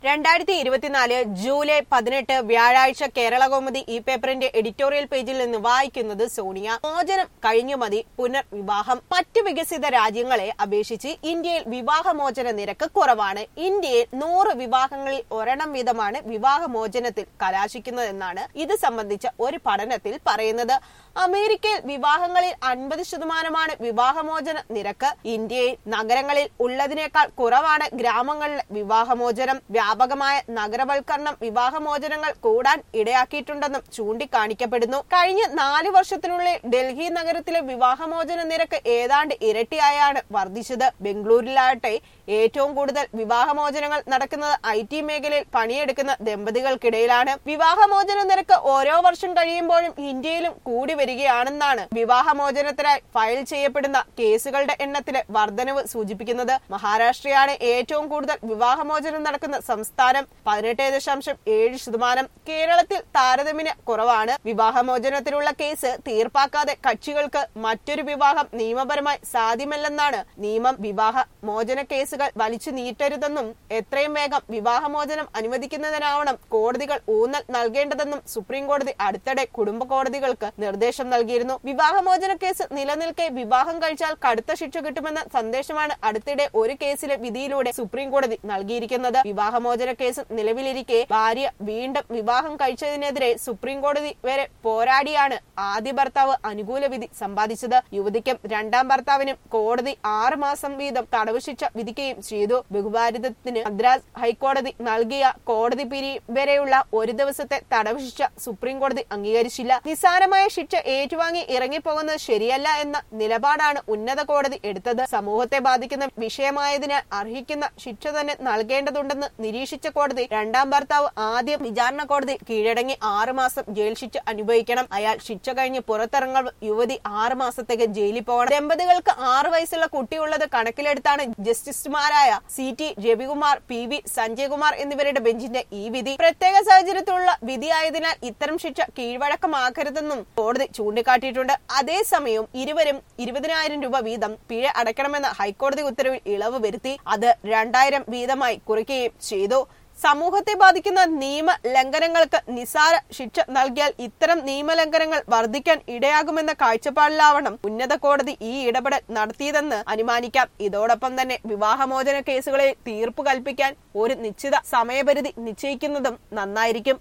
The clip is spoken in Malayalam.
രണ്ടായിരത്തി ഇരുപത്തിനാല് ജൂലൈ പതിനെട്ട് വ്യാഴാഴ്ച കേരള കൗമുദി ഈ പേപ്പറിന്റെ എഡിറ്റോറിയൽ പേജിൽ നിന്ന് വായിക്കുന്നത് സോണിയ മോചനം കഴിഞ്ഞു മതി പുനർവിവാഹം മറ്റു വികസിത രാജ്യങ്ങളെ അപേക്ഷിച്ച് ഇന്ത്യയിൽ വിവാഹമോചന നിരക്ക് കുറവാണ് ഇന്ത്യയിൽ നൂറ് വിവാഹങ്ങളിൽ ഒരെണ്ണം വീതമാണ് വിവാഹമോചനത്തിൽ കലാശിക്കുന്നതെന്നാണ് ഇത് സംബന്ധിച്ച ഒരു പഠനത്തിൽ പറയുന്നത് അമേരിക്കയിൽ വിവാഹങ്ങളിൽ അൻപത് ശതമാനമാണ് വിവാഹമോചന നിരക്ക് ഇന്ത്യയിൽ നഗരങ്ങളിൽ ഉള്ളതിനേക്കാൾ കുറവാണ് ഗ്രാമങ്ങളിലെ വിവാഹമോചനം വ്യാപകമായ നഗരവൽക്കരണം വിവാഹമോചനങ്ങൾ കൂടാൻ ഇടയാക്കിയിട്ടുണ്ടെന്നും ചൂണ്ടിക്കാണിക്കപ്പെടുന്നു കഴിഞ്ഞ നാല് വർഷത്തിനുള്ളിൽ ഡൽഹി നഗരത്തിലെ വിവാഹമോചന നിരക്ക് ഏതാണ്ട് ഇരട്ടിയായാണ് വർദ്ധിച്ചത് ബംഗളൂരിലാകട്ടെ ഏറ്റവും കൂടുതൽ വിവാഹമോചനങ്ങൾ നടക്കുന്നത് ഐ ടി മേഖലയിൽ പണിയെടുക്കുന്ന ദമ്പതികൾക്കിടയിലാണ് വിവാഹമോചന നിരക്ക് ഓരോ വർഷം കഴിയുമ്പോഴും ഇന്ത്യയിലും കൂടി വരികയാണെന്നാണ് വിവാഹമോചനത്തിനായി ഫയൽ ചെയ്യപ്പെടുന്ന കേസുകളുടെ എണ്ണത്തിലെ വർധനവ് സൂചിപ്പിക്കുന്നത് മഹാരാഷ്ട്രയാണ് ഏറ്റവും കൂടുതൽ വിവാഹമോചനം നടക്കുന്ന സംസ്ഥാനം പതിനെട്ട് ദശാംശം ഏഴ് ശതമാനം കേരളത്തിൽ താരതമ്യേന കുറവാണ് വിവാഹമോചനത്തിനുള്ള കേസ് തീർപ്പാക്കാതെ കക്ഷികൾക്ക് മറ്റൊരു വിവാഹം നിയമപരമായി സാധ്യമല്ലെന്നാണ് നിയമം വിവാഹ മോചന കേസുകൾ വലിച്ചു നീട്ടരുതെന്നും എത്രയും വേഗം വിവാഹമോചനം അനുവദിക്കുന്നതിനാവണം കോടതികൾ ഊന്നൽ നൽകേണ്ടതെന്നും സുപ്രീം കോടതി അടുത്തിടെ കുടുംബ കോടതികൾക്ക് നിർദ്ദേശം നൽകിയിരുന്നു വിവാഹമോചന കേസ് നിലനിൽക്കെ വിവാഹം കഴിച്ചാൽ കടുത്ത ശിക്ഷ കിട്ടുമെന്ന സന്ദേശമാണ് അടുത്തിടെ ഒരു കേസിലെ വിധിയിലൂടെ സുപ്രീം കോടതി നൽകിയിരിക്കുന്നത് വിവാഹമോചന കേസ് നിലവിലിരിക്കെ ഭാര്യ വീണ്ടും വിവാഹം കഴിച്ചതിനെതിരെ സുപ്രീം കോടതി വരെ പോരാടിയാണ് ആദ്യ ഭർത്താവ് അനുകൂല വിധി സമ്പാദിച്ചത് യുവതിക്കും രണ്ടാം ഭർത്താവിനും കോടതി ആറ് മാസം വീതം തടവ് ശിക്ഷ വിധിക്കുകയും ചെയ്തു ബഹുഭാരിതത്തിന് മദ്രാസ് ഹൈക്കോടതി നൽകിയ കോടതി പിരി വരെയുള്ള ഒരു ദിവസത്തെ തടവ് ശിക്ഷ സുപ്രീം കോടതി അംഗീകരിച്ചില്ല നിസ്സാരമായ ശിക്ഷ ഏറ്റുവാങ്ങി ഇറങ്ങിപ്പോകുന്നത് ശരിയല്ല എന്ന നിലപാടാണ് ഉന്നത കോടതി എടുത്തത് സമൂഹത്തെ ബാധിക്കുന്ന വിഷയമായതിനാൽ അർഹിക്കുന്ന ശിക്ഷ തന്നെ നൽകേണ്ടതുണ്ടെന്ന് നിരീക്ഷിച്ച കോടതി രണ്ടാം ഭർത്താവ് ആദ്യം വിചാരണ കോടതി കീഴടങ്ങി ആറു മാസം ജയിൽ ശിക്ഷ അനുഭവിക്കണം അയാൾ ശിക്ഷ കഴിഞ്ഞ് പുറത്തിറങ്ങാൻ യുവതി ആറു മാസത്തേക്ക് ജയിലിൽ പോകണം ദമ്പതികൾക്ക് ആറു വയസ്സുള്ള കുട്ടിയുള്ളത് കണക്കിലെടുത്താണ് ജസ്റ്റിസുമാരായ C T Ravikumar P V Sanjayakumar എന്നിവരുടെ ബെഞ്ചിന്റെ ഈ വിധി പ്രത്യേക സാഹചര്യത്തിലുള്ള വിധിയായതിനാൽ ഇത്തരം ശിക്ഷ കീഴ്വഴക്കമാക്കരുതെന്നും കോടതി ചൂണ്ടിക്കാട്ടിയിട്ടുണ്ട് അതേസമയം ഇരുവരും ഇരുപതിനായിരം രൂപ വീതം പിഴ അടയ്ക്കണമെന്ന ഹൈക്കോടതി ഉത്തരവിൽ ഇളവ് വരുത്തി അത് രണ്ടായിരം വീതമായി കുറയ്ക്കുകയും ചെയ്തു സമൂഹത്തെ ബാധിക്കുന്ന നിയമ ലംഘനങ്ങൾക്ക് നിസാര ശിക്ഷ നൽകിയാൽ ഇത്തരം നിയമലംഘനങ്ങൾ വർദ്ധിക്കാൻ ഇടയാകുമെന്ന കാഴ്ചപ്പാടിലാവണം ഉന്നത കോടതി ഈ ഇടപെടൽ നടത്തിയതെന്ന് അനുമാനിക്കാം ഇതോടൊപ്പം തന്നെ വിവാഹമോചന കേസുകളിൽ തീർപ്പ് കൽപ്പിക്കാൻ ഒരു നിശ്ചിത സമയപരിധി നിശ്ചയിക്കുന്നതും നന്നായിരിക്കും